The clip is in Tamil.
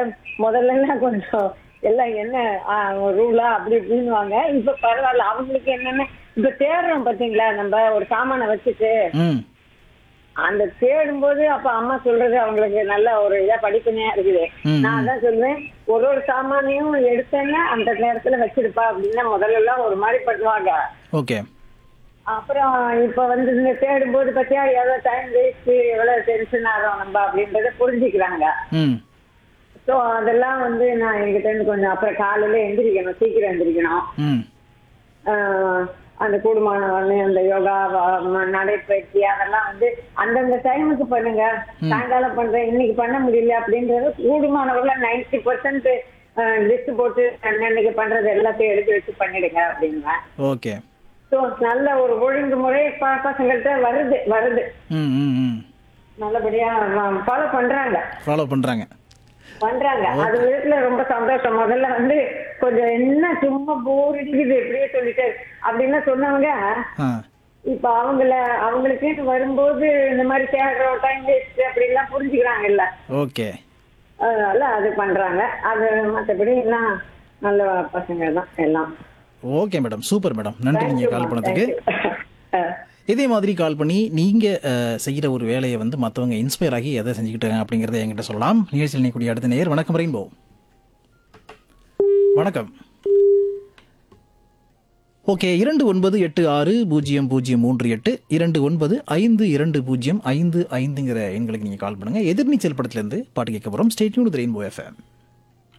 முதல்ல எல்லாம் கொஞ்சம் எல்லாம் என்ன ரூலா அப்படி இப்படின்னுவாங்க இப்ப பரவாயில்ல அவங்களுக்கு என்னன்னு இப்ப தேடுறோம் பாத்தீங்களா நம்ம ஒரு சாமானை வச்சுட்டு ம் அந்த தேடும்போது அப்ப அம்மா சொல்றது அவங்களுக்கு நல்ல ஒரு இதா படிப்பினையா இருக்குது ம், நான் அதான் சொல்லுவேன் ஒரு ஒரு சாமானையும் எடுத்தேன்னா அந்த நேரத்துல வச்சிருப்பா அப்படின்னா முதல்ல எல்லாம் ஒரு மாதிரி பண்ணுவாங்க ஓகே அப்புறம் இப்ப வந்து இந்த தேடும்போது பத்தியா எவ்வளவு டைம் வேஸ்ட் எவ்வளவு டென்ஷன் ஆகிறோம் நம்ம அப்படின்றத புரிஞ்சுக்கிறாங்க ம் ஸோ அதெல்லாம் வந்து நான் எங்கிட்ட இருந்து கொஞ்சம் அப்புறம் காலையில எந்திரிக்கணும் சீக்கிரம் எந்திரிக்கணும் ம் ஆஹ் அந்த கூடுமானவன் அந்த யோகா வ- ம- நடைப்பயிற்சி அதெல்லாம் வந்து அந்தந்த டைமுக்கு பண்ணுங்க சாயங்காலம் பண்றேன் இன்னைக்கு பண்ண முடியல அப்படின்றது கூடுமானவர்கள் நைன்டி பர்சன்ட் லிஸ்ட் போட்டு அன்னன்னைக்கு பண்றது எல்லாத்தையும் எடுத்து வச்சு பண்ணிடுங்க அப்படிங்க ஓகே ஸோ நல்ல ஒரு ஒழுங்குமுறை ப- பசங்கள்ட்ட வருது வருது ம் ம் ம் நல்லபடியா ஃபாலோ பண்றாங்க ஃபாலோ பண்ணுறாங்க பண்றாங்க அது விதத்துல ரொம்ப சந்தோஷம் முதல்ல வந்து கொஞ்சம் என்ன சும்மா போர் அடிக்குது இப்படியே சொல்லிட்டு அப்படின்னு சொன்னவங்க ஆ இப்ப அவங்கள அவங்களுக்கு வரும்போது இந்த மாதிரி தேடுறோம் டைம் வேஸ்ட் அப்படிலாம் புரிஞ்சுக்கிறாங்க இல்ல ஓகே அதனால அது பண்றாங்க அது மற்றபடி எல்லாம் நல்ல பசங்க தான் எல்லாம் ஓகே மேடம் சூப்பர் மேடம் நன்றி நீங்கள் கால் பண்ணதுக்கு அஹ் இதே மாதிரி கால் பண்ணி நீங்கள் செய்கிற ஒரு வேலையை வந்து மற்றவங்க இன்ஸ்பயர் ஆகி எதை செஞ்சுக்கிட்டு இருக்காங்க அப்படிங்கிறத என்கிட்ட சொல்லலாம் நிகழ்ச்சியில் நினைக்கூடிய அடுத்த நேர் வணக்கம் ரெயின்போ வணக்கம் ஓகே இரண்டு ஒன்பது எட்டு ஆறு பூஜ்ஜியம் பூஜ்ஜியம் மூன்று எட்டு இரண்டு ஒன்பது ஐந்து இரண்டு பூஜ்ஜியம் ஐந்து ஐந்துங்கிற எண்களுக்கு நீங்கள் கால் பண்ணுங்கள் எதிர்நீச்சல் படத்துலேருந்து பாட்டு கேட்க போகிறோம் ஸ்டேட்யூன் ரெயின்போ எஃப்எம்